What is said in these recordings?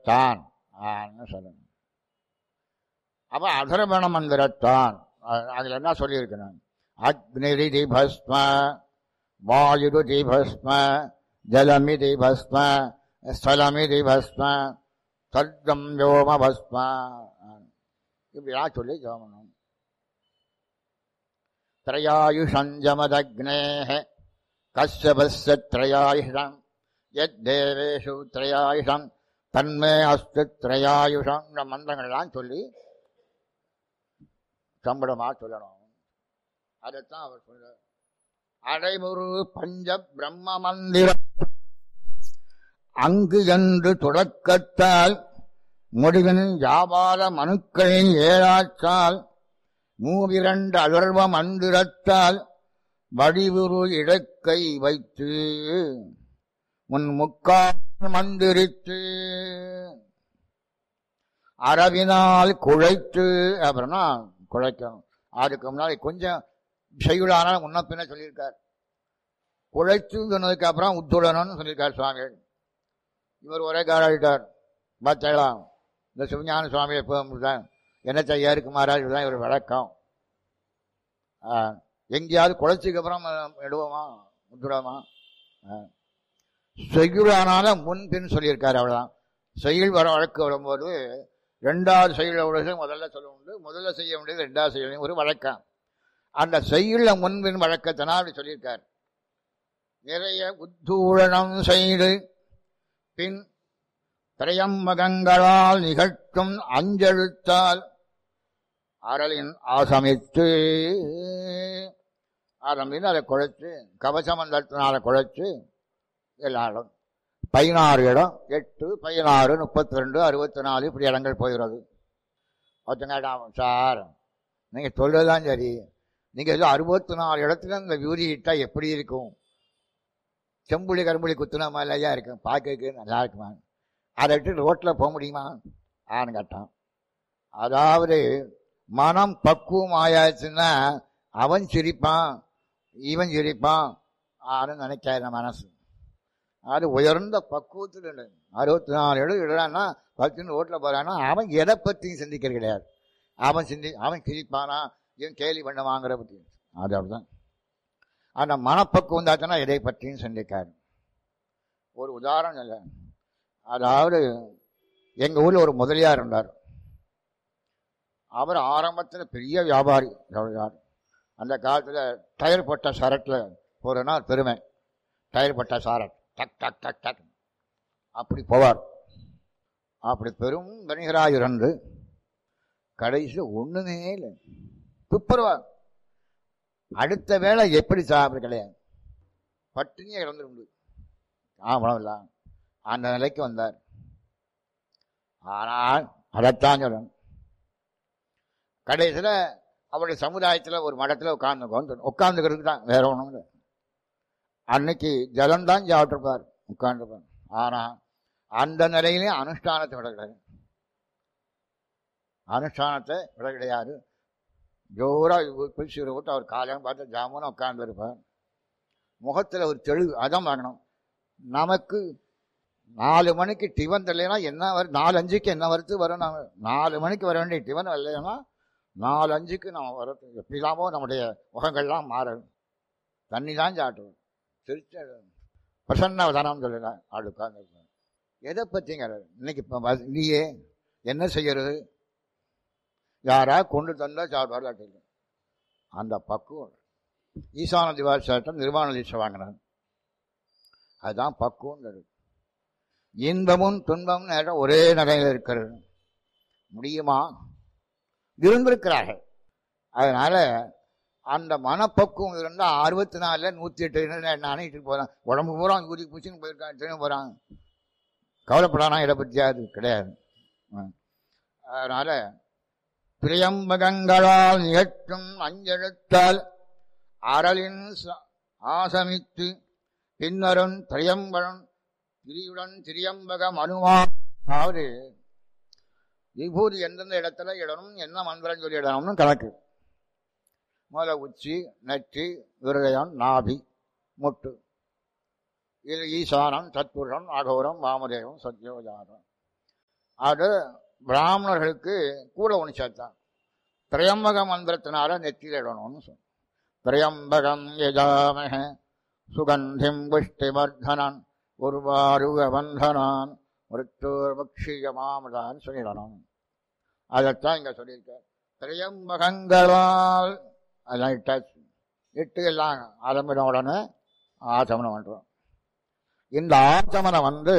மந்திரத்தான் ஆன்னு சொல்லணும் அப்ப அதர்வண மந்திரத்தான் அ- அதுல என்ன சொல்லியிருக்கணும் அக்னிரிதி பஸ்ம வாயுருதி பஸ்ம ஜலமிதி பஸ்ம ஸ்தலமிதி பஸ்ம சர்க்கம் யோம பஸ்ம இப்படிலாம் சொல்லி ஜோமணும் त्रयायुषञ्जमदग्नेः कश्यपस्य त्रयायुषम् यद्देवेषु त्रयायुषम् தன்மே அஸ்து திரையாயுஷங்கிற மந்திரங்கள்லாம் சொல்லி சம்பளமா சொல்லணும் அதைத்தான் அவர் சொல்றார் அடைமுரு பஞ்ச பிரம்ம மந்திரம் அங்கு என்று தொடக்கத்தால் முடிவின் வியாபார மனுக்களின் ஏழாச்சால் மூவிரண்டு அகர்வ மந்திரத்தால் வடிவுரு இடக்கை வைத்து முன் முக்கால் மந்திரித்து அரவினால் குழைத்து அப்புறம்னா குழைக்கணும் அதுக்கு முன்னாடி கொஞ்சம் செய்யுளான முன்ன பின்ன சொல்லியிருக்கார் குழைத்து சொன்னதுக்கு அப்புறம் உத்துடணும்னு சொல்லியிருக்கார் சுவாமிகள் இவர் ஒரே காலாயிட்டார் பார்த்தலாம் இந்த சிவஞான சுவாமி எப்போ தான் என்ன செய்ய இருக்குமாறா இதுதான் இவர் வழக்கம் ஆ, எங்கேயாவது குழைச்சிக்கு அப்புறம் எடுவோமா விட்டுடுவோமா செய்யுளானால முன்பின் சொல்லியிருக்காரு அவ்வளவுதான் செய்யுள் வர வழக்கு வரும்போது ரெண்டாவது செய்யுள் வருது முதல்ல சொல்ல உண்டு முதல்ல செய்ய வேண்டியது ரெண்டாவது செய்ய வேண்டியது ஒரு வழக்கம் அந்த செய்யுள்ள முன்பின் வழக்கத்தினால் அப்படி சொல்லியிருக்கார் நிறைய உத்தூழனம் செய்து பின் திரையம்பகங்களால் நிகழ்த்தும் அஞ்செழுத்தால் அரளின் ஆசமித்து ஆரம்பின்னு அதை குழைச்சு கவசமந்தத்தினால குழைச்சு எல்லாரும் பதினாறு இடம் எட்டு பதினாறு முப்பத்தி ரெண்டு அறுபத்தி நாலு இப்படி இடங்கள் போகிறது ஒருத்தங்க கேட்டான், சார் நீங்க சொல்றதுதான் சரி நீங்க ஏதோ அறுபத்தி நாலு இடத்துல இந்த வியூதி இட்டா எப்படி இருக்கும் செம்புளி கரும்புளி குத்துன மாதிரியா இருக்கும் பார்க்கறதுக்கு நல்லா இருக்குமா அதை விட்டு ரோட்ல போக முடியுமா ஆன்னு கேட்டான் அதாவது மனம் பக்குவம் ஆயாச்சுன்னா அவன் சிரிப்பான் இவன் சிரிப்பான் ஆன்னு நினைக்காத மனசு அது உயர்ந்த பக்குவத்தில் இல்லை அறுபத்தி நாலு இடம் இடுறான்னா பத்துன்னு ரோட்டில் போறான்னா அவன் எதை பற்றியும் சிந்திக்கிறது கிடையாது அவன் சிந்தி அவன் சிரிப்பானா இவன் கேலி பண்ண வாங்குற பற்றி அது அப்படிதான் அந்த மனப்பக்குவம் தாச்சுன்னா எதை பற்றியும் சிந்திக்காது ஒரு உதாரணம் இல்லை அதாவது எங்கள் ஊரில் ஒரு முதலியார் இருந்தார் அவர் ஆரம்பத்தில் பெரிய வியாபாரி வியாபாரி அந்த காலத்தில் டயர் போட்ட சரட்டில் போகிறேன்னா பெருமை டயர் போட்ட சரட் டக் டக் டக் டக் அப்படி போவார் அப்படி பெரும் வணிகராக இருந்து கடைசியில் ஒண்ணுமே இல்லை துப்புரவா அடுத்த வேளை எப்படி சாப்பிட கிடையாது பட்டினியே இறந்துருந்து ஆமளம் அந்த நிலைக்கு வந்தார் ஆனால் அதைத்தான் சொல்லணும் கடைசியில் அவருடைய சமுதாயத்தில் ஒரு மடத்தில் உட்கார்ந்து உட்காந்துக்கிறதுக்கு தான் வேற ஒன்றும் இல்லை அன்னைக்கு ஜலம்தான் சாப்பிட்டுருப்பார் உட்காந்துருப்பார் ஆனால் அந்த நிலையிலையும் அனுஷ்டானத்தை விட கிடையாது அனுஷ்டானத்தை விட கிடையாது ஜோரா குளிச்சுரை விட்டு அவர் காலையும் பார்த்து ஜாமுன்னு உட்கார்ந்து இருப்பார் முகத்தில் ஒரு தெளிவு அதான் வாங்கணும் நமக்கு நாலு மணிக்கு டிஃபன் தரலைன்னா என்ன வரும் நாலு அஞ்சுக்கு என்ன வரத்து வரும் நாங்கள் நாலு மணிக்கு வர வேண்டிய டிஃபன் வரலைன்னா நாலு அஞ்சுக்கு நம்ம வரது எப்படிலாமோ நம்முடைய முகங்கள்லாம் மாறணும் தண்ணி தான் சாட்டுவோம் சிரிச்ச பிரசன்னவதானம் சொல்லல ஆள் உட்கார்ந்து எதை பற்றிங்க இன்னைக்கு இப்போ இல்லையே என்ன செய்யறது யாரா கொண்டு தந்தா சாப்பிடாது அந்த பக்குவம் ஈசான திவார் சட்டம் நிர்வாண தீட்சை வாங்கினார் அதுதான் பக்குவம் இன்பமும் துன்பமும் நேரம் ஒரே நிலையில் இருக்கிறது முடியுமா இருந்திருக்கிறார்கள் அதனால அந்த மனப்பக்குவம் இருந்தால் அறுபத்தி நாலுல நூற்றி எட்டு அணைட்டு போகிறான் உடம்பு பூரா ஊதி பூச்சின்னு போயிருக்கான் திரும்ப போகிறான் கவலைப்படானா இதை பற்றியாது கிடையாது அதனால திரியம்பகங்களால் நிகழ்த்தும் அஞ்செழுத்தால் அரளின் ஆசமித்து பின்னரும் திரியம்பழம் திரியுடன் திரியம்பகம் அனுமா அதாவது விபூதி எந்தெந்த இடத்துல இடணும் என்ன மந்திரம் சொல்லி இடணும்னு கணக்கு முதல்ல உச்சி நெற்றி விருதயம் நாபி முட்டு இது ஈசானம் சத்புருஷம் அகோரம் வாமதேவம் சத்யோஜானம் அது பிராமணர்களுக்கு கூட ஒன்று சேர்த்தான் திரையம்பக மந்திரத்தினால நெத்தியில் இடணும்னு சொன்ன திரையம்பகம் யஜாமக சுகந்திம் புஷ்டிவர்தனன் உருவாருக வந்தனான் மிருத்தூர் பக்ஷியமாமதான் சொல்லிடணும் அதைத்தான் இங்க சொல்லியிருக்க திரையம்பகங்களால் அதெல்லாம் இட்டாச்சு இட்டு எல்லாம் ஆரம்பின உடனே ஆச்சமனம் பண்றோம் இந்த ஆச்சமனம் வந்து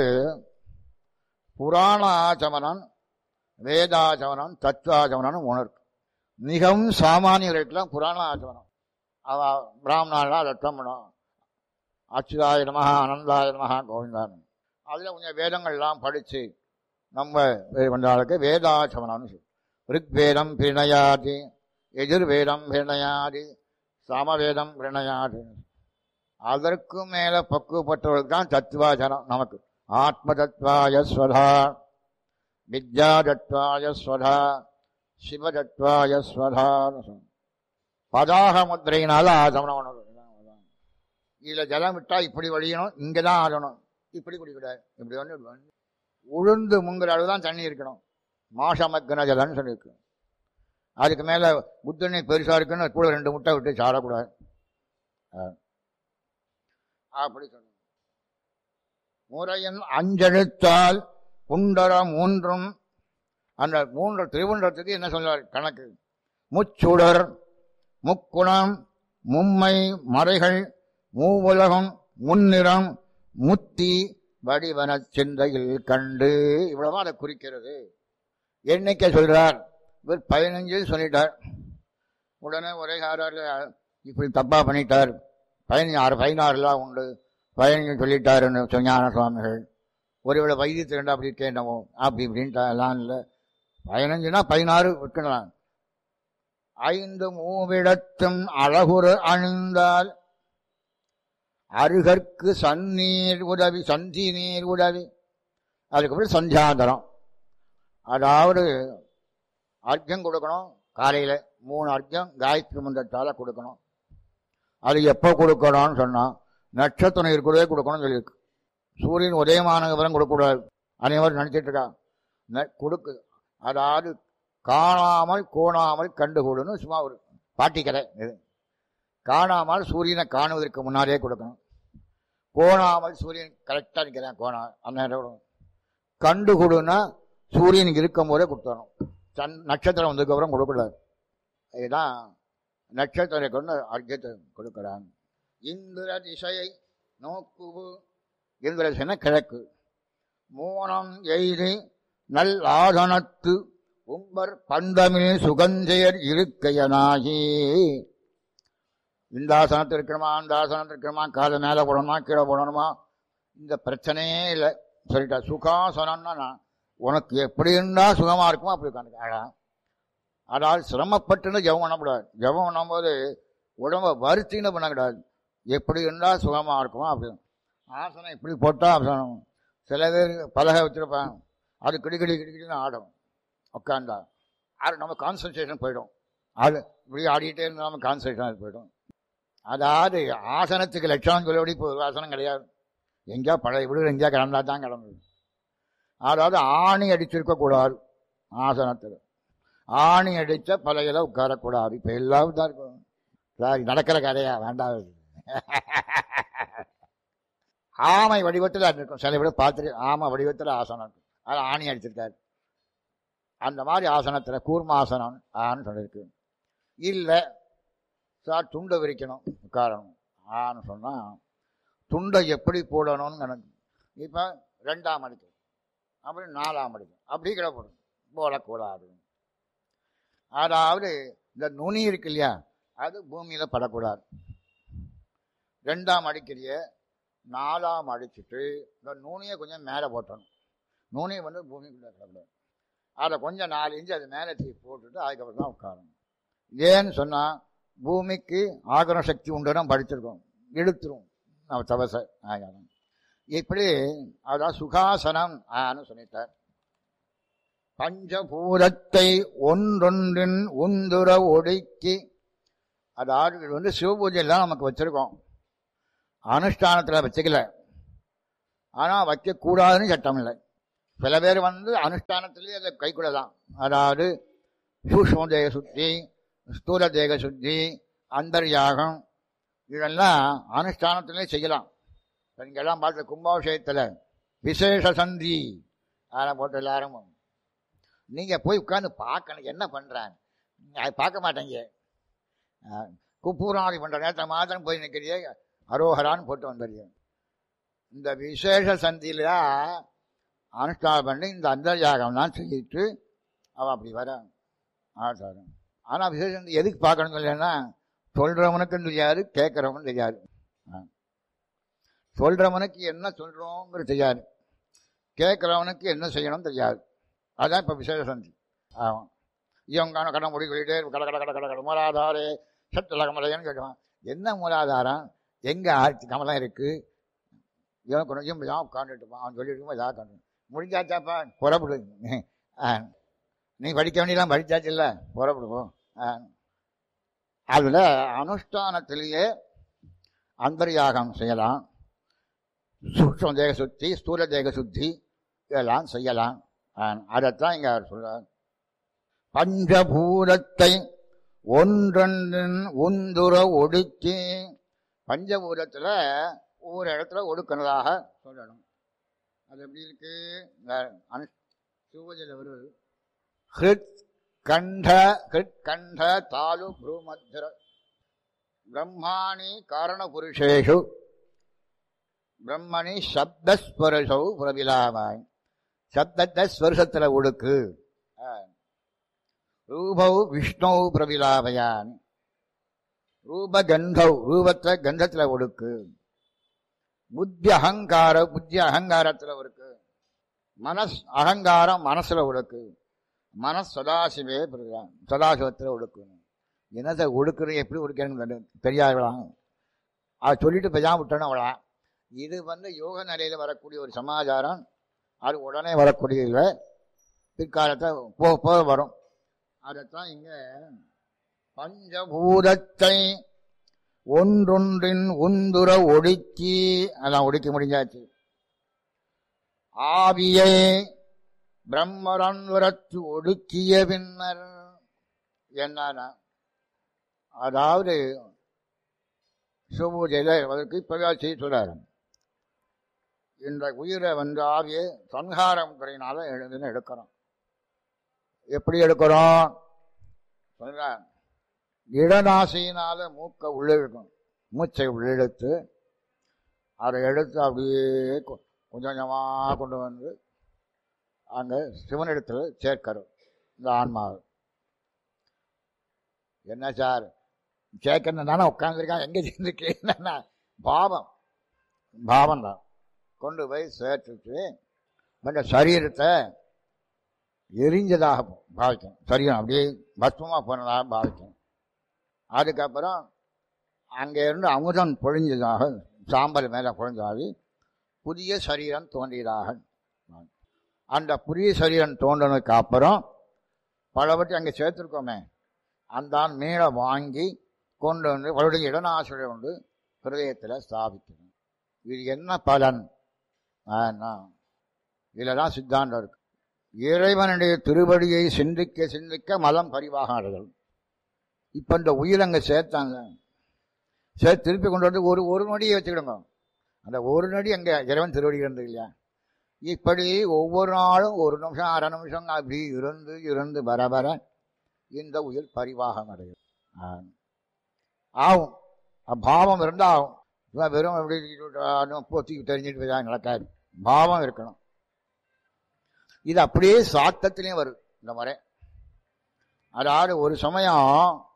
புராண ஆச்சமனம் வேதாச்சமனம் தத்துவாச்சமனம் உணர்வு மிகவும் சாமானியர்களுக்கெல்லாம் புராண ஆச்சமனம் அவ பிராமணாலாம் அதைத்தான் பண்ணும் அச்சுதாய நமஹா அனந்தாய நமஹா கோவிந்தான் அதில் கொஞ்சம் வேதங்கள்லாம் படித்து நம்ம இது பண்ணுறாளுக்கு வேதாச்சமனம்னு சொல்லு ரிக்வேதம் பிரணயாதி எதிர்வேதம் பிரணயாதி சமவேதம் பிரணயாது அதற்கு மேலே பக்குவப்பட்டவர்களுக்கு தான் தத்துவாச்சனம் நமக்கு ஆத்ம தத்வாய ஸ்வதா வித்யா தத்வாய ஸ்வதா சிவ தத்வாய ஸ்வதான்னு சொல்லணும் பதாக முத்திரையினால ஆசமனம் பண்ணணும் இதில் ஜலம் விட்டா இப்படி வழியணும் இங்கே தான் ஆடணும் இப்படி குடிக்கூடாது இப்படி வந்து இப்படி வந்து. உளுந்து முங்குற அளவு தான் தண்ணி இருக்கணும் மாசமக்கன ஜலம்னு சொல்லியிருக்கு அதுக்கு மேலே புத்தண்ணி பெருசாக இருக்குன்னு கூட ரெண்டு முட்டை விட்டு சாடக்கூடாது ஆ. அப்படி சொல்லணும் முறையன் அஞ்செழுத்தால் குண்டர மூன்றும் அந்த மூன்று திருவுன்றத்துக்கு என்ன சொல்றார் கணக்கு முச்சுடர் முக்குணம் மும்மை மறைகள் மூவுலகம் முன்னிறம் முத்தி வடிவனச் சிந்தையில் கண்டு இவ்வளவா அதை குறிக்கிறது எண்ணிக்கை சொல்றார் இவர் பதினஞ்சு சொல்லிட்டார் உடனே ஒரே ஆறாறு இப்படி தப்பா பண்ணிட்டார் பதினஞ்சு ஆறு பதினாறுலாம் உண்டு பதினஞ்சு சொல்லிட்டாருன்னு சொஞ்ஞான சுவாமிகள் ஒருவேளை வைத்தியத்திரண்டா அப்படி கேட்டமோ அப்படி இப்படின்ட்டா எல்லாம் இல்லை பதினஞ்சுனா பதினாறு விற்கலாம் ஐந்து மூவிடத்தும் அழகுறு அணிந்தால் அருகற்கு சந்நீர் உதவி சந்தி நீர் உதவி அதுக்கப்புறம் சந்தியாந்தரம் அதாவது அர்க்கம் கொடுக்கணும் காலையில் மூணு அர்க்கம் காயத்ரி மந்திரத்தால் கொடுக்கணும் அது எப்போ கொடுக்கணும்னு சொன்னால் நட்சத்திரம் இருக்கிறதே கொடுக்கணும்னு சொல்லியிருக்கு சூரியன் உதயமானவரம் கொடுக்கக்கூடாது அனைவரும் நினச்சிட்டு இருக்கா ந- கொடுக்கு அதாவது காணாமல் கோணாமல் கண்டுகொடுன்னு சும்மா ஒரு பாட்டிக்கதை இது காணாமல் சூரியனை காணுவதற்கு முன்னாடியே கொடுக்கணும் கோணாமல் சூரியன் கரெக்டாக நிற்கிறேன் கோணா அந்த நேரம் கொடுக்கணும். கண்டு கொடுன்னா சூரியன் இருக்கும் போதே கொடுத்தணும் சன் நட்சத்திரம் வந்ததுக்கப்புறம் கொடுக்கக்கூடாது இதுதான் நட்சத்திரம் கொண்டு அர்க்கத்தை கொடுக்கிறான் இந்திர திசையை நோக்குவு இந்திர திசைனா கிழக்கு மூனம் எய்தி நல் ஆதனத்து உம்பர் பந்தமிழ் சுகஞ்செயர் இருக்கையனாகி இந்த ஆசனத்தில் இருக்கணுமா அந்த ஆசனத்தில் இருக்கணுமா காலை மேலே போடணுமா கீழே போடணுமா இந்த பிரச்சனையே இல்லை சொல்லிட்டா சுகாசனம்னா நான் உனக்கு எப்படி இருந்தால் சுகமாக இருக்குமோ அப்படி உட்காந்து அழகா அதாவது சிரமப்பட்டுன்னு ஜெபம் பண்ணக்கூடாது ஜெபம் பண்ணும்போது உடம்ப வருத்தின்னு பண்ணக்கூடாது எப்படி இருந்தால் சுகமாக இருக்குமோ அப்படி ஆசனம் இப்படி போட்டால் ஆசனம் சில பேர் பலகை வச்சுருப்பாங்க அது கிடிக்கிடி கிடிக்கிடின்னு ஆடும் உட்காந்தா அது நம்ம கான்சன்ட்ரேஷன் போயிடும் அது இப்படி ஆடிட்டே இருந்தால் நம்ம கான்சன்ட்ரேஷன் போயிடும் அதாவது ஆசனத்துக்கு லட்சணம் சொல்லபடி இப்போ ஒரு ஆசனம் கிடையாது எங்கேயா பழைய வீடு எங்கேயா கிடந்தா தான் கிடந்தது அதாவது ஆணி அடிச்சிருக்கக்கூடாது ஆசனத்தில் ஆணி அடித்த பழையில உட்காரக்கூடாது இப்போ எல்லாரும் தான் இருக்கும் சாரி நடக்கிற கதையா வேண்டாம் ஆமை வடிவத்தில் அது இருக்கும் சில பேர் பார்த்துட்டு ஆமை வடிவத்தில் ஆசனம் இருக்கும் அது ஆணி அடிச்சிருக்காரு அந்த மாதிரி ஆசனத்தில் கூர்மாசனம் ஆன்னு சொல்லியிருக்கு இல்லை சார் துண்டை விரிக்கணும் உட்காரணும் ஆன்னு சொன்னால் துண்டை எப்படி போடணும்னு எனக்கு இப்போ ரெண்டாம் அடிக்கும் அப்படி நாலாம் அடிக்கும் அப்படி கிடப்படும் போடக்கூடாது அதாவது இந்த நுனி இருக்கு இல்லையா அது பூமியில் படக்கூடாது ரெண்டாம் அடிக்கிறிய நாலாம் அடிச்சுட்டு இந்த நுனியை கொஞ்சம் மேலே போட்டணும் நுனியை வந்து பூமிக்குள்ளே கிடக்கூடாது அதை கொஞ்சம் நாலு இன்ச்சு அது மேலே தூக்கி போட்டுட்டு அதுக்கப்புறம் தான் உட்காரணும் ஏன்னு சொன்னால் பூமிக்கு ஆகர சக்தி உண்டுன்னு படிச்சிருக்கோம் இழுத்துரும் நம்ம தவச ஆகாரம் இப்படி அதான் சுகாசனம் ஆன்னு சொல்லிட்டார் பஞ்சபூதத்தை ஒன்றொன்றின் உந்துர ஒடுக்கி அதாவது இது வந்து சிவபூஜையெல்லாம் நமக்கு வச்சிருக்கோம் அனுஷ்டானத்தில் வச்சுக்கல ஆனால் வைக்கக்கூடாதுன்னு சட்டம் இல்லை சில பேர் வந்து அனுஷ்டானத்திலேயே அதை கைக்குள்ளதான் அதாவது சூஷ்ம தேக சுத்தி ஸ்தூல தேக சுத்தி அந்தர்யாகம் இதெல்லாம் அனுஷ்டானத்திலே செய்யலாம் இப்ப நீங்கெல்லாம் பார்த்த கும்பாபிஷேகத்தில் விசேஷ சந்தி அதை போட்டு எல்லாரும் நீங்க போய் உட்கார்ந்து பார்க்கணும் என்ன பண்றாங்க அதை பார்க்க மாட்டேங்க குப்பூராதி பண்ற நேரத்தில் மாத்திரம் போய் நிற்கிறியே அரோகரான்னு போட்டு வந்துடுங்க இந்த விசேஷ சந்தியில அனுஷ்டானம் பண்ணி இந்த அந்தர்யாகம் தான் செய்யிட்டு அவன் அப்படி வர ஆட்டாரும் ஆனால் விசேஷ சந்தி எதுக்கு பார்க்கணும் இல்லைன்னா சொல்றவனுக்கும் தெரியாது கேட்கறவனுக்கும் தெரியாது ஆ. சொல்றவனுக்கு என்ன சொல்றோங்கிறது தெரியாது கேட்கறவனுக்கு என்ன செய்யணும் தெரியாது அதான் இப்போ விசேஷ சந்தி ஆமாம் இவங்கான கடன் முடி சொல்லிட்டே கட கட கட கட கட மூலாதாரே சத்துல கமலையன்னு கேட்கலாம் என்ன மூலாதாரம் எங்கே ஆட்சி கமலம் இருக்கு இவன் கொஞ்சம் தான் உட்காந்துட்டுப்பான் அவன் சொல்லிட்டு இதாக உட்காந்து முடிஞ்சாச்சாப்பா புறப்படு ஆ. நீ படிக்க வேண்டியலாம் படிச்சாச்சு இல்லை புறப்படுவோம் அதில் அனுஷ்டானத்திலேயே அந்தர்யாகம் செய்யலாம் சூக்ஷ்ம தேக சுத்தி ஸ்தூல தேக சுத்தி இதெல்லாம் செய்யலாம் ஆஹ் அதைத்தான் இங்க அவர் சொல்றார் பஞ்சபூதத்தை ஒன்றொன்றின் உந்துர ஒடுக்கி பஞ்சபூதத்துல ஒவ்வொரு இடத்துல ஒடுக்கிறதாக சொல்லணும் அது எப்படி இருக்கு இந்த அனு சூவஜில் வருவது ஹிருத் கண்ட ஹிருத் கண்ட தாலு ப்ரூமத்திர பிரம்மாணி காரண புருஷேஷு பிரம்மணி சப்தஸ்வரசௌ பிரபிலாமாய் சப்தத்தை ஸ்வருஷத்தில் ஒடுக்கு ரூபௌ விஷ்ணு பிரபிலாபயான் ரூப கந்தௌ ரூபத்தை கந்தத்தில் ஒடுக்கு புத்தி அகங்கார புத்தி அகங்காரத்தில் ஒடுக்கு மனஸ் அகங்காரம் மனசுல ஒடுக்கு மனஸ் சதாசிவே பிரபிலாம் சதாசிவத்தில் ஒடுக்கணும் என்னத்தை ஒடுக்குறது எப்படி ஒடுக்கணும் தெரியாதவளாம் அதை சொல்லிட்டு பெஜாம விட்டணும் அவளா இது வந்து யோக நிலையில் வரக்கூடிய ஒரு சமாச்சாரம் அது உடனே வரக்கூடிய இல்லை பிற்காலத்தை போக போக வரும் அதைத்தான் இங்க பஞ்சபூதத்தை ஒன்றொன்றின் உந்துர ஒடுக்கி அதான் ஒடுக்கி முடிஞ்சாச்சு ஆவியை பிரம்மரன்வரத்து ஒடுக்கிய பின்னர் என்னன்னா அதாவது சுபூஜையில் அதற்கு இப்பவே செய்ய சொல்றாரு இந்த உயிரை வந்து ஆவியை சங்காரம் துறையினால எழுதுன்னு எடுக்கிறோம் எப்படி எடுக்கிறோம் சொல்ற இடநாசியினால மூக்கை உள்ளிழுக்கும் மூச்சை உள்ளிழுத்து அதை எடுத்து அப்படியே கொ- கொஞ்சம் கொஞ்சமாக கொண்டு வந்து அங்கே சிவனிடத்தில் சேர்க்கிறோம் இந்த ஆன்மாவை என்ன சார் சேர்க்கணும் தானே உட்காந்துருக்கான் எங்கே சேர்ந்துருக்கேன் பாவம் பாவம் தான் கொண்டு போய் சேர்த்துட்டு அந்த சரீரத்தை எரிஞ்சதாக பாவிக்கும் சரீரம் அப்படியே பஸ்மமாக போனதாக பாவிக்கும் அதுக்கப்புறம் அங்கே இருந்து அமுதம் பொழிஞ்சதாக சாம்பல் மேலே பொழிஞ்சாகி புதிய சரீரம் தோன்றியதாக அந்த புதிய சரீரம் தோன்றினதுக்கு அப்புறம் பலவற்றை அங்கே சேர்த்துருக்கோமே அந்த ஆள் மீளை வாங்கி கொண்டு வந்து மறுபடியும் இடநாசிரை கொண்டு ஹிருதயத்தில் ஸ்தாபிக்கணும் இது என்ன பலன் ஆனா, இதுல தான் சித்தாந்தம் இருக்கு இறைவனுடைய திருவடியை சிந்திக்க சிந்திக்க மலம் பரிவாக அடைதல் இப்ப இந்த உயிர் அங்க சேர்த்தாங்க சேர்த்து திருப்பி கொண்டு வந்து ஒரு ஒரு நொடியை வச்சுக்கிடுங்க அந்த ஒரு நொடி அங்க இறைவன் திருவடி இருந்தது இல்லையா இப்படி ஒவ்வொரு நாளும் ஒரு நிமிஷம் அரை நிமிஷம் அப்படி இருந்து இருந்து வர வர இந்த உயிர் பரிவாகம் அடையும் ஆ. ஆகும் அப்பாவம் இருந்தால் ஆகும் சும்மா வெறும் எப்படி போத்தி தெரிஞ்சுட்டு போய் நடக்காது பாவம் இருக்கணும் இது அப்படியே சாத்தத்திலையும் வருது இந்த முறை அதாவது ஒரு சமயம்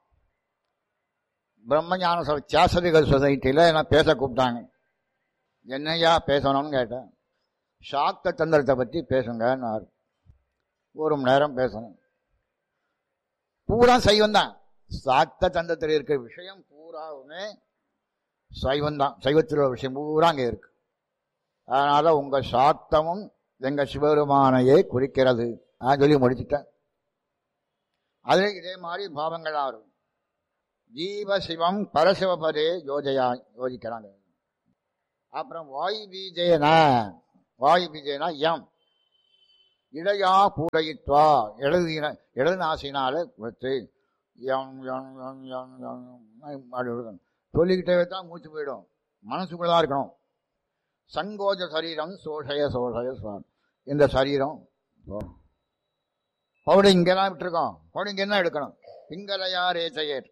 பிரம்மஞான சபை சாசரிகள் சொசைட்டியில் என்ன பேச கூப்பிட்டாங்க என்னையா பேசணும்னு கேட்டேன் சாக்த தந்திரத்தை பற்றி பேசுங்கன்னாரு ஒரு மணி நேரம் பேசணும் பூரா சைவம் தான் சாக்த தந்திரத்தில் இருக்கிற விஷயம் பூராவுமே சைவம் தான் சைவத்தில் உள்ள விஷயம் பூரா அங்கே இருக்கு அதனால உங்க சாத்தமும் எங்க சிவபெருமானையே குறிக்கிறது நான் சொல்லி முடிச்சிட்டேன் அதே இதே மாதிரி பாவங்களா வரும் ஜீவ சிவம் பரசிவபதே யோஜயா யோசிக்கிறாங்க அப்புறம் வாயு பீஜேனா வாயு பீஜேனா எம் இடையா பூரையித்வா எழுதின இடது நாசினால வச்சு எம், எம், எம், எம், எம், அப்படி இருக்கணும். சொல்லிக்கிட்டே தான் மூச்சு போயிடும் மனசுக்குள்ள தான் இருக்கணும் சங்கோஜ சரீரம் சோஷய சோஷய சுவான் இந்த சரீரம் பவுடு இங்கே தான் விட்டுருக்கோம் பவுடு இங்கே என்ன எடுக்கணும் பிங்கலையா ரேச்சையர்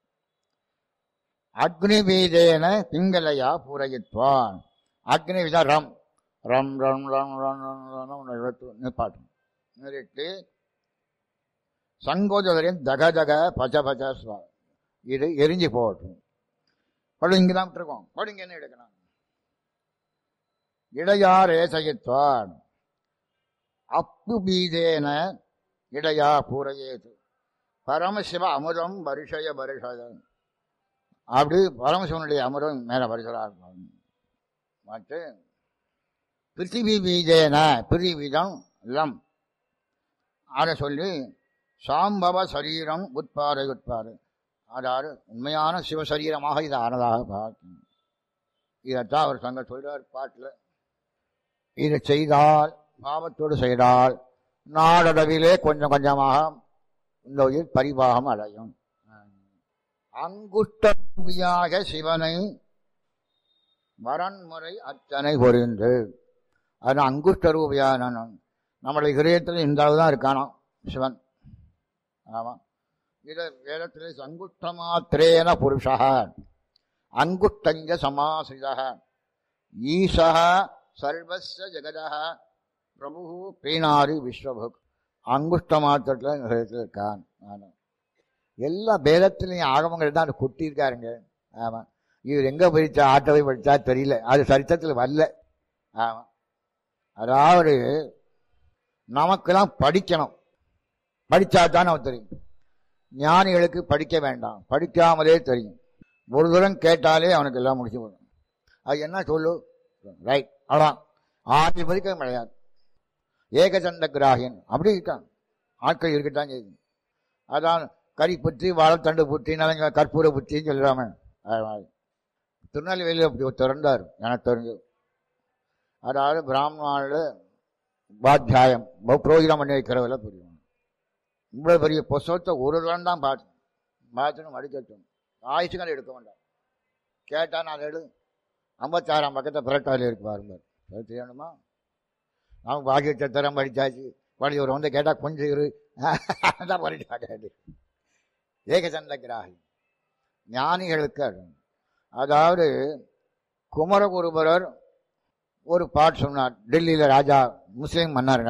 அக்னி பீஜேன பிங்கலையா பூரயித்வான் அக்னி விதா ரம் ரம் ரம் ரம் ரம் ரம் ரம் எடுத்து நிப்பாட்டும் நிறுத்தி சங்கோஜரின் தக தக பச்ச பச்ச சுவா இது எரிஞ்சு போகட்டும் படு இங்கே தான் விட்டுருக்கோம் படு இங்கே என்ன எடுக்கணும் இடையா ரேசயித்வான் அப்பு பீஜேன இடையா பூரையேது பரமசிவ அமுதம் வருஷய வருஷய அப்படி பரமசிவனுடைய அமுதம் மேல வருகிறார் மற்ற பிருத்திவி பீஜேன பிரிவிதம் லம் அதை சொல்லி சாம்பவ சரீரம் உட்பாடு உட்பாடு அதாவது உண்மையான சிவசரீரமாக இது ஆனதாக பார்க்கணும் இதைத்தான் அவர் சங்க சொல்றார் பாட்டில் இதை செய்தால் பாவத்தோடு செய்தால் நாடளவிலே கொஞ்சம் கொஞ்சமாக இந்த உயிர் பரிபாகம் அடையும் அங்குஷ்டரூபியாக சிவனை வரன்முறை அத்தனை பொறிந்து அது அங்குஷ்டரூபியான நம்முடைய இதயத்தில் இந்த அளவு தான் இருக்கானோ சிவன் ஆமாம் இத வேதத்தில் அங்குஷ்டமாத்திரேன புருஷா அங்குஷ்டஞ்ச சமாசித ஈசா சர்வஸ்ய ஜெகதா பிரபு பீனாரி விஸ்வபுக் அங்குஷ்ட மாத்திரத்தில் ஹிருதயத்தில் இருக்கான் ஆமாம் எல்லா பேதத்திலையும் ஆகமங்கள் தான் கொட்டியிருக்காருங்க ஆமாம் இவர் எங்கே படித்தா ஆட்டவை படித்தா தெரியல அது சரித்திரத்தில் வரல ஆமாம் அதாவது நமக்கெல்லாம் படிக்கணும் படித்தா தான் நமக்கு தெரியும் ஞானிகளுக்கு படிக்க வேண்டாம் படிக்காமலே தெரியும் ஒரு தூரம் கேட்டாலே அவனுக்கு எல்லாம் முடிச்சு போடும் அது என்ன சொல்லு ரைட் அவ்வளோதான் ஆதி மதிக்க கிடையாது ஏகச்சந்த கிராகியன் அப்படி இருக்கான் ஆட்கள் இருக்கத்தான் செய்யுது அதான் கறி புத்தி வாழைத்தண்டு புத்தி நலங்க கற்பூர புத்தின்னு சொல்கிறாம திருநெல்வேலியில் அப்படி திறந்தார் எனக்கு தெரிஞ்சு அதாவது பிராமணாவில் உபாத்தியாயம் புரோகிதம் பண்ணி வைக்கிறவெல்லாம் புரியும் இவ்வளோ பெரிய புஸ்தகத்தை ஒரு தரம் தான் பார்த்தேன் பார்த்துன்னு மடிக்கட்டும் ஆயுசுகள் எடுக்க வேண்டாம் கேட்டால் நான் எடு ஐம்பத்தாறாம் பக்கத்தை புரட்டாவில் இருக்கு பாருங்க அது தெரியணுமா அவன் பாக்கிய சத்திரம் படித்தாச்சு படி ஒரு வந்து கேட்டால் கொஞ்சம் இரு தான் படித்தாங்க ஏகச்சந்த கிராகி ஞானிகளுக்கு அது அதாவது குமரகுருபரர் ஒரு பாட்டு சொன்னார் டெல்லியில் ராஜா முஸ்லீம் மன்னருங்க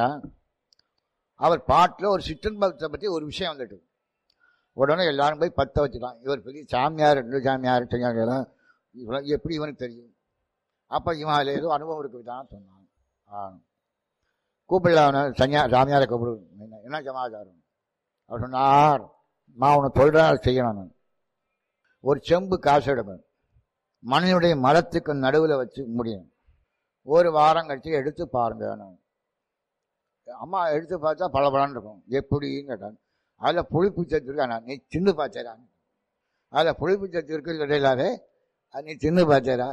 அவர் பாட்டில் ஒரு சிற்றன்பத்தை பற்றி ஒரு விஷயம் வந்துட்டு உடனே எல்லாரும் போய் பற்ற வச்சுக்கலாம் இவர் பெரிய சாமியார் ரெண்டு சாமியார் செய்யாங்கலாம் இவ்வளோ எப்படி இவனுக்கு தெரியும் அப்போ இவன் அதில் ஏதோ அனுபவம் இருக்குதான் சொன்னான் ஆ கூப்பிடல அவனை சன்யா சாமியாரை கூப்பிடு என்ன என்ன சமாச்சாரம் அவர் சொன்னார் நான் உன்னை சொல்கிறேன் அதை செய்யணும் நான் ஒரு செம்பு காசு எடுப்பேன் மனிதனுடைய மரத்துக்கு நடுவில் வச்சு முடியும் ஒரு வாரம் கழிச்சு எடுத்து பாருங்க நான் அம்மா எடுத்து பார்த்தா பளபளன்னு இருக்கும் எப்படின்னு கேட்டான் அதில் புளிப்பு சத்து இருக்கா நீ தின்னு பார்த்தேரா அதில் புளிப்பு சத்து இருக்கு இடையிலாவே அது நீ தின்னு பார்த்தேரா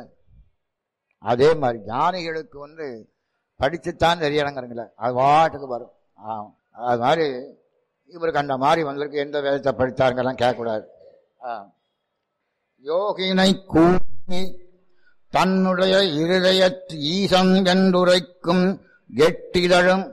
அதே மாதிரி ஞானிகளுக்கு வந்து படிச்சுத்தான் தெரியணுங்கிறங்கள அது வாட்டுக்கு வரும் ஆ அது மாதிரி இவருக்கு அந்த மாதிரி வந்திருக்கு எந்த வேதத்தை படித்தாருங்கெல்லாம் கேட்கக்கூடாது ஆ யோகினை கூறி தன்னுடைய இருதயத்து ஈசன் என்றுரைக்கும் எட்டிதழும்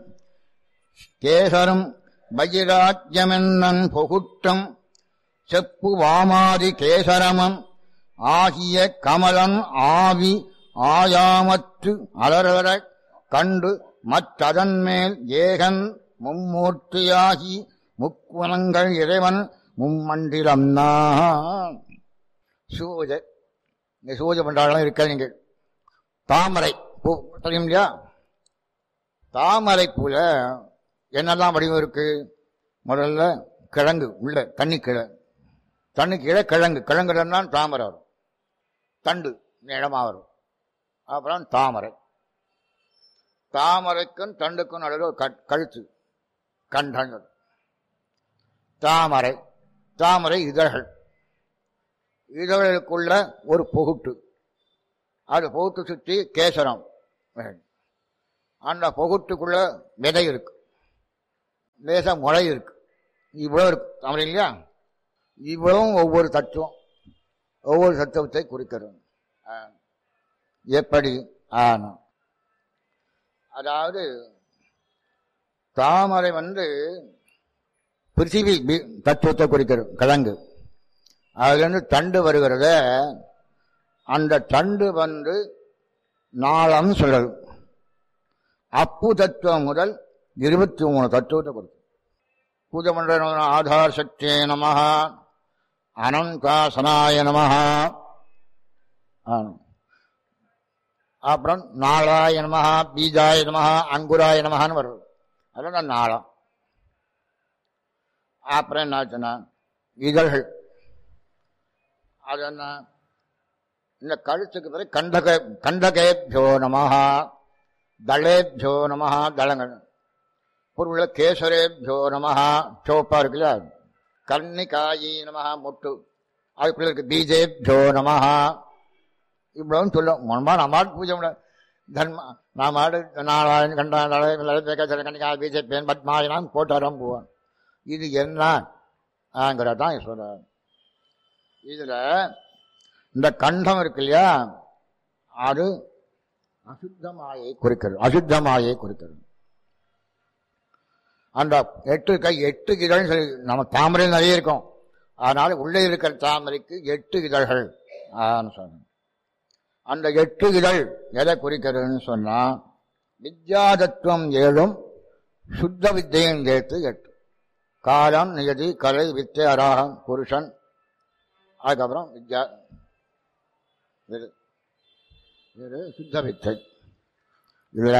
கேசரும் வஜிராஜ்யமென்னன் பொகுட்டம் செப்பு வாமாதி கேசரமம் ஆகிய கமலம் ஆவி ஆயாமற்று அலரலர கண்டு மற்றதன் மேல் ஏகன் மும்மூர்த்தியாகி முக்குணங்கள் இறைவன் மும்மண்டிலம் சூஜை இங்கே சூஜை பண்றாங்களாம் இருக்க நீங்கள் தாமரை பூ தெரியும் இல்லையா தாமரை பூல என்னெல்லாம் வடிவம் இருக்கு முதல்ல கிழங்கு உள்ள தண்ணி கிழ தண்ணி கீழே கிழங்கு கிழங்குனா தாமரை வரும் தண்டு இடமா வரும் அப்புறம் தாமரை தாமரைக்கும் தண்டுக்கும் நடுவில் ஒரு கட் கழுத்து கண்டங்கள் தாமரை தாமரை இதழ்கள் இதழ்களுக்குள்ள ஒரு பொகுட்டு அது பொகுட்டு சுற்றி கேசரம் அந்த பொகுட்டுக்குள்ள விதை இருக்கு லேசா முளை இருக்கு இவ்வளவு இருக்கு தமிழ் இல்லையா இவ்வளவும் ஒவ்வொரு தத்துவம் ஒவ்வொரு தத்துவத்தை குறிக்கிறது ஆ. எப்படி ஆனா அதாவது தாமரை வந்து பிருத்திவி பி- தத்துவத்தை குறிக்கிறது கிழங்கு அதுலேருந்து தண்டு வருகிறத அந்த தண்டு வந்து நாளம் சொல்றது அப்பு தத்துவம் முதல் இருபத்தி மூணு தத்துவத்தை கொடுக்கும் பூஜமண்டல ஆதார் சக்தியே நம அனந்தாசனாய நம அப்புறம் நாளாய நம பீஜாய நம அங்குராய நமகான்னு வருது அதெல்லாம் நாளம் அப்புறம் என்னாச்சுன்னா இதழ்கள் அது என்ன இந்த கழுத்துக்கு பிறகு கண்டக கண்டகேபியோ நமஹ தளேபியோ நமஹ தளங்கள் பொருள கேசரேபியோ நமஹ சோப்பா இருக்குல்ல கர்ணிகாயி நமஹ முட்டு அதுக்குள்ள இருக்கு பீஜேபியோ நமஹ இவ்வளவு சொல்லும் முன்பா நம்ம பூஜை பண்ண தர்ம நாம் ஆடு நாளாயன் கண்டா லலிதேகேசர கண்ணிகா பிஜேபி பத்மாயினாம் போட்டாரம் போவான் இது என்ன ஆங்கிறதான் சொல்றார் இதுல இந்த கண்டம் இருக்கு இல்லையா அது அசுத்தமாயை குறிக்கிறது அசுத்தமாயை குறிக்கிறது அந்த எட்டு கை எட்டு இதழ் சொல்லி நம்ம தாமரை நிறைய இருக்கும் அதனால உள்ளே இருக்கிற தாமரைக்கு எட்டு இதழ்கள் ஆன்னு சொன்னோம் அந்த எட்டு இதழ் எதை குறிக்கிறதுன்னு சொன்னா வித்யாதத்துவம் ஏழும் சுத்த வித்தையும் சேர்த்து எட்டு காலம் நியதி கலை வித்தை அராகம் புருஷன் அதுக்கப்புறம் வித்யா இது இது சுத்த வித்தை இதுல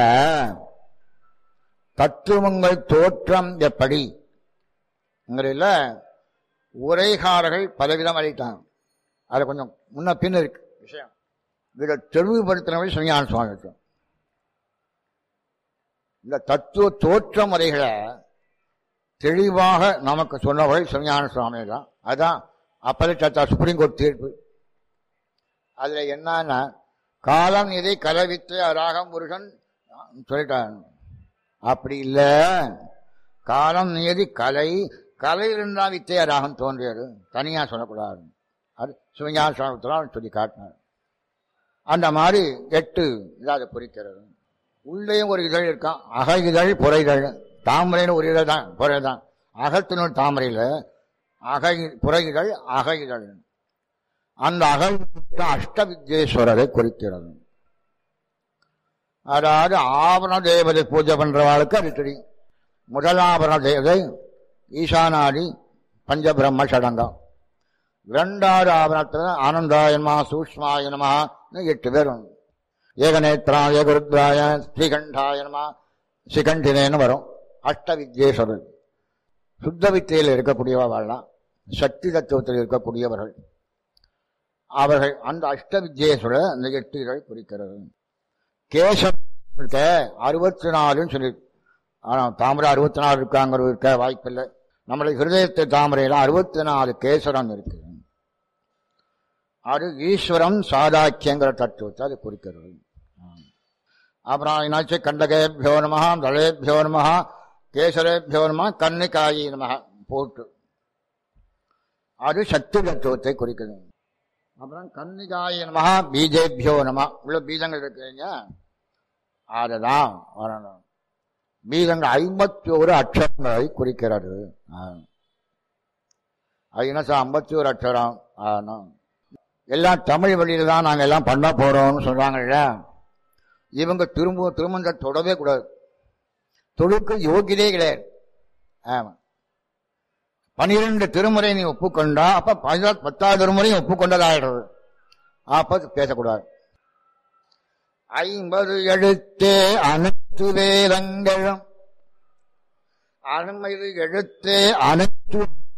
தத்துவங்கள் தோற்றம் எப்படி ங்கிறதுல உரைகாரர்கள் பலவிதம் அளித்தாங்க அது கொஞ்சம் முன்ன பின் இருக்கு விஷயம் இதை தெளிவுபடுத்தினவை சுஞான சுவாமி இந்த தத்துவ தோற்ற முறைகளை தெளிவாக நமக்கு சொன்னவர்கள் சிவஞான சுவாமி தான் அதான் அப்பலிட்டா சுப்ரீம் கோர்ட் தீர்ப்பு அதுல என்னன்னா காலம் இதை கலவித்து ராகம் புருஷன் சொல்லிட்டான் அப்படி இல்ல காலம் நியதி கலை கலை இருந்தா வித்தைய ராகம் தோன்றியது தனியா சொல்லக்கூடாது அது சிவஞான சுவாமி சொல்லி காட்டினார் அந்த மாதிரி எட்டு இதாக குறிக்கிறது உள்ளேயும் ஒரு இதழ் இருக்கான் அக இதழ் புற இதழ் தாமரைன்னு ஒரு இதழ் தான் புற தான் அகத்தினுள் தாமரையில் அக புற இதழ் அக இதழ் அந்த அக அஷ்டவித்யேஸ்வரரை குறிக்கிறது அதாவது ஆவரண தேவதை பூஜை பண்றவாளுக்கு அது தெரியும் முதல் ஆபரண தேவதை ஈசானாடி பஞ்சபிரம்ம சடங்கம் இரண்டாவது ஆபரணத்தில் ஆனந்தாயன்மா சூஷ்மாயனமா எட்டு பேரும் ஏகநேத்ராய குருத்ராய ஸ்ரீகண்டாயனமா சிகண்டினேன்னு வரும் அஷ்ட வித்யேஸ்வரர் சுத்த வித்தையில் இருக்கக்கூடியவர்கள்லாம் சக்தி தத்துவத்தில் இருக்கக்கூடியவர்கள் அவர்கள் அந்த அஷ்ட வித்யேஸ்வரர் அந்த எட்டு இதழ் குறிக்கிறது கேசம் இருக்க அறுபத்தி நாலுன்னு சொல்லி ஆனால் தாமரை அறுபத்தி நாலு இருக்காங்கிற இருக்க வாய்ப்பில்லை நம்மளுடைய ஹிருதயத்தை தாமரையில் அறுபத்தி நாலு கேசரம் இருக்கு அது ஈஸ்வரம் சாதாக்கியங்கிற தத்துவத்தை அது குறிக்கிறது அப்புறம் என்னாச்சு கண்டகேபியோ நம தலேபியோ நம கேசரேபியோ நம கன்னிகாயி நம போட்டு அது சக்தி தத்துவத்தை குறிக்கிறது அப்புறம் கன்னிகாய நம பீஜேபியோ நம உள்ள பீஜங்கள் இருக்குங்க அதுதான் வரணும் பீஜங்கள் ஐம்பத்தி ஒரு அக்ஷரங்களை குறிக்கிறது ஐநசா ஐம்பத்தி ஒரு அக்ஷரம் ஆனும் எல்லாம் தமிழ் வழியில தான் நாங்கள் எல்லாம் பண்ண போறோம்னு சொல்றாங்கல்ல இவங்க திரும்ப திருமணத்தை தொடவே கூடாது தொழுக்கு யோகியதே கிடையாது ஆமா பனிரெண்டு திருமுறை நீ ஒப்புக்கொண்டா அப்ப பதினாறு பத்தாவது திருமுறையும் ஒப்புக்கொண்டதாயிடுறது அப்ப பேசக்கூடாது ஐம்பது எழுத்தே அனைத்து வேதங்களும் அனுமதி எழுத்தே அனைத்து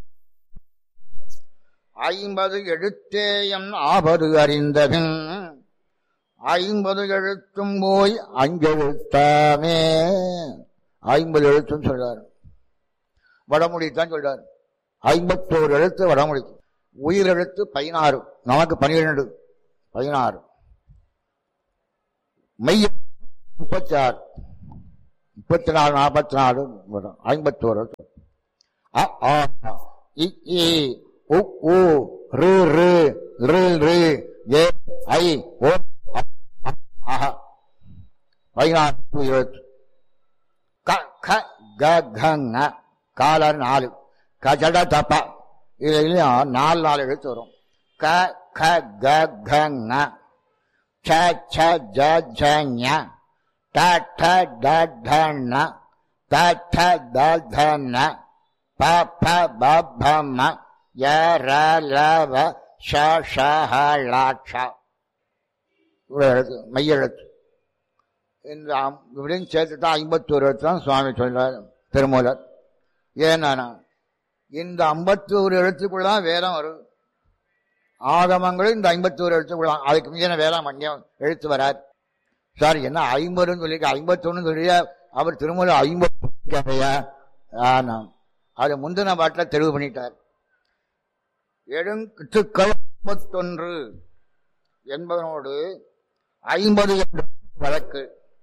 ஐம்பது எழுத்தேயம் ஆபது அறிந்தபின் ஐம்பது எழுத்தும் போய் அஞ்செழுத்தாமே ஐம்பது எழுத்தும் சொல்றாரு வடமொழி தான் சொல்றாரு ஐம்பத்தோரு எழுத்து வடமொழி உயிர் எழுத்து பதினாறு நமக்கு பனிரெண்டு பதினாறு மெய் முப்பத்தி ஆறு முப்பத்தி நாலு நாற்பத்தி நாலு வரும் ஐம்பத்தோரு எழுத்து. அ ஆ இ ஈ உ ஊ ரு ரு ரு ரு ஏ ஐ ஓ அ, அ, அஹ பதினாறு எழுத்து க க க க ங காலர் நாலு கஜட தப்ப இதுலயும் நாலு நாலு எழுத்து வரும் க க க க ங ச ச ஜ ஜ ஞ ட ட ட ட ந த ட த த ந ப ப ப ப ம ய ர ல வ ஷ ஷ ஹ ல க்ஷ இவ்வளவு எழுத்து மைய எழுத்து இந்த அம்- இப்படின்னு சேர்த்து தான் ஐம்பத்தோரு எழுத்து தான் சுவாமி சொல்றார் திருமூலர் ஏன்னா இந்த ஐம்பத்தோரு எழுத்துக்குள்ள தான் வேதம் வரும் ஆகமங்களும் இந்த ஐம்பத்தோரு எழுத்துக்குள்ள தான். அதுக்கு மீதின வேதம் அங்கேயும் எழுத்து வராது சார் என்ன ஐம்பதுன்னு சொல்லியிருக்க ஐம்பத்தொன்னு சொல்லி அவர் திருமூலர் ஐம்பது ஆனாம் அது முந்தின பாட்டில் தெளிவு பண்ணிட்டார் எழுத்துக்கள் ஐம்பத்தொன்று என்பதனோடு ஐம்பது என்ற வழக்கு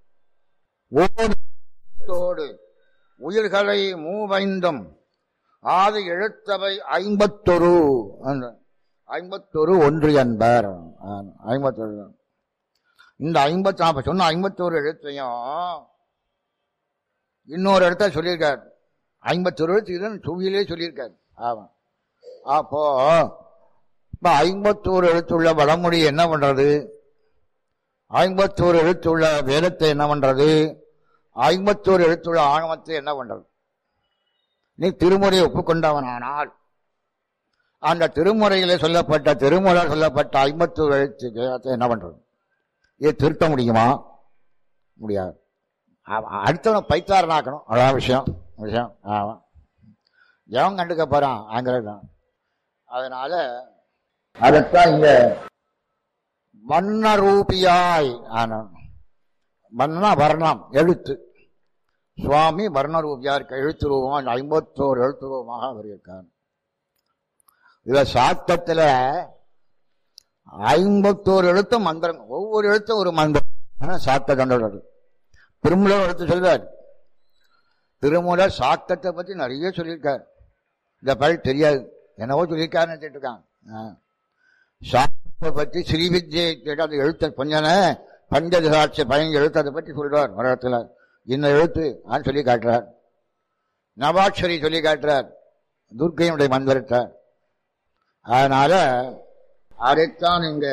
ஓடு உயிர்களை மூவைந்தும் ஆது எழுத்தவை ஐம்பத்தொரு என்ற- ஐம்பத்தொரு ஒன்று என்பர் ஆம், ஐம்பத்தொரு இந்த ஐம்பத்தி நான் சொன்ன ஐம்பத்தோரு எழுத்தையும் இன்னொரு இடத்த சொல்லியிருக்கார் ஐம்பத்தொரு எழுத்து இதுன்னு சுவியிலே சொல்லியிருக்கார் ஆமா அப்போ இப்ப ஐம்பத்தோரு எழுத்துள்ள வடமொழி என்ன பண்றது ஐம்பத்தோரு எழுத்துள்ள வேதத்தை என்ன பண்றது ஐம்பத்தோரு எழுத்துள்ள ஆணவத்தை என்ன பண்றது நீ திருமுறையை ஒப்புக்கொண்டவனானால் அந்த திருமுறையிலே சொல்லப்பட்ட திருமுறை சொல்லப்பட்ட ஐம்பத்தோரு எழுத்து வேதத்தை என்ன பண்றது இதை திருத்த முடியுமா முடியாது ஆமா, அடுத்தவன் பைத்தாரனாக்கணும் அதான் விஷயம் விஷயம் ஆமா எவன் கண்டுக்க போறான் ஆங்கிலம் தான் அதனால அதைத்தான் இங்க வண்ணரூபியாய் ஆனான் வண்ணா வர்ணம் எழுத்து சுவாமி வர்ணரூபியா இருக்க எழுத்து ரூபமா இந்த ஐம்பத்தோரு எழுத்து ரூபமாக அவர் இருக்கார் இத சாத்தத்துல ஐம்பத்தோரு எழுத்தும் மந்திரம் ஒவ்வொரு எழுத்தும் ஒரு மந்திரம் ஆனா சாத்த கண்டோடு திருமூலர் எடுத்து சொல்வார் திருமூலர் சாத்தத்தை பத்தி நிறைய சொல்லியிருக்கார் இந்த பழி தெரியாது என்னவோ சொல்லியிருக்காருன்னு நினைச்சிட்டு இருக்கான் ஆ. சாஸ்திரத்தை பற்றி ஸ்ரீவித்யை கேட்டு அந்த எழுத்த கொஞ்சன பஞ்சதசாட்சி பயன் எழுத்ததை பற்றி சொல்றார் ஒரு இடத்துல இந்த எழுத்து ஆன்னு சொல்லி காட்டுறார் நவாட்சரி சொல்லி காட்டுறார் துர்க்கையினுடைய மந்திரத்தை அதனால அதைத்தான் இங்க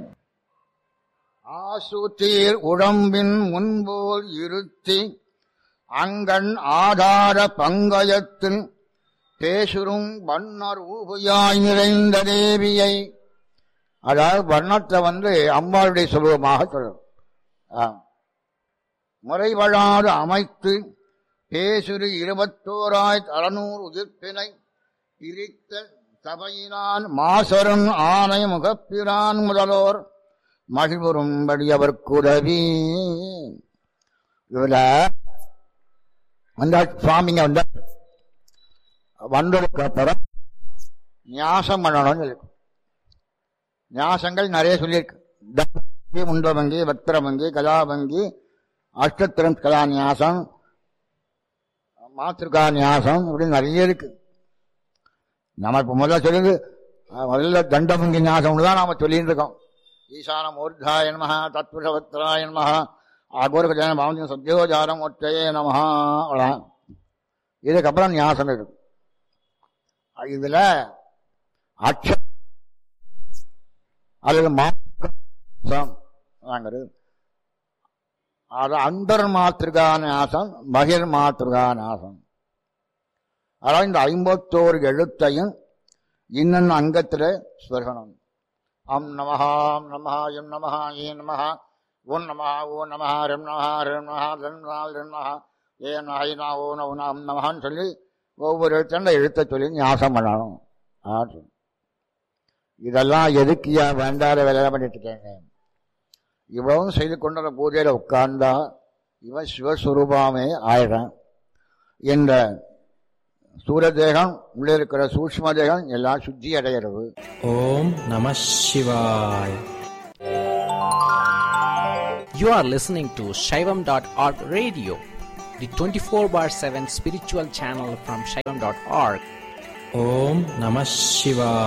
ஆசூத்தீர் உடம்பின் முன்போல் இருத்தி அங்கண் ஆதார பங்கயத்தில் பேசுறும் வண்ணர் ஊபுயாய் நிறைந்த தேவியை அதாவது வர்ணத்தை வந்து அம்பாளுடைய சுலபமாக சொல்லும் ஆம். முறைவழாது அமைத்து பேசுரு இருபத்தோராய் அறநூறு உதிர்ப்பினை பிரித்த சபையினான் மாசரன் ஆணை முகப்பிரான் முதலோர் மகிழ்வுறும்படி அவர்க்குதவி இதுல வந்தா சுவாமிங்க வந்த வந்ததுக்கு அப்புறம் நியாசம் பண்ணணும்னு சொல்லிருக்கு நியாசங்கள் நிறைய சொல்லியிருக்கு தம்பங்கி முண்டபங்கி வத்திரபங்கி கலாபங்கி அஷ்டத்திரம் கலா நியாசம் மாத்திருக்கா நியாசம் இப்படி நிறைய இருக்கு நம்ம இப்ப முதல்ல சொல்லுது அஹ், முதல்ல தண்டபங்கி நியாசம்னு தான் நாம சொல்லிட்டு இருக்கோம் ஈசான மூர்தாய நமஹ தத்புருஷவத்ராய நமஹ அகோரகஜன பாவஞ்ச சத்யோஜாரம் ஒற்றையே நமஹா அவ்வளவுதான். இதுக்கப்புறம் நியாசம் இருக்கு இதுல அக்ஷ அல்லது மாசம் வாங்கிறது அது அந்தர் மாத்திருகா நியாசம் பகிர் மாத்திருகா நியாசம் அதாவது இந்த ஐம்பத்தோரு எழுத்தையும் இன்னொன்னு அங்கத்துல ஸ்வர்கணம் அம் நமஹா அம் நமஹா எம் நமஹா ஏ நமஹா ஓம் நமஹா ஓ நமஹா ரெம் நமஹா ரெம் நமஹா ரெம் நமஹா ரெம் நமஹா ஏ நாயினா ஓ நவுனா அம் நமஹான்னு சொல்லி ஒவ்வொரு எழுத்தையும் அந்த எழுத்தை சொல்லி ஞாசம் பண்ணணும் ஆச்சு. இதெல்லாம் எதுக்கு ஏன் வேண்டாத வேலையை பண்ணிட்டு இருக்கேங்க இவ்வளவும் செய்து கொண்ட பூஜையில உட்கார்ந்தா இவன் சிவஸ்வரூபமே ஆயிடுறான் என்ற சூரதேகம் உள்ளே இருக்கிற சூக்ஷ்ம தேகம் எல்லாம் சுத்தி அடைகிறது Om Namah Shivaya. You are listening to Shaivam.org radio, the 24 bar 7 spiritual channel from Shaivam.org. Om Namah Shivaya.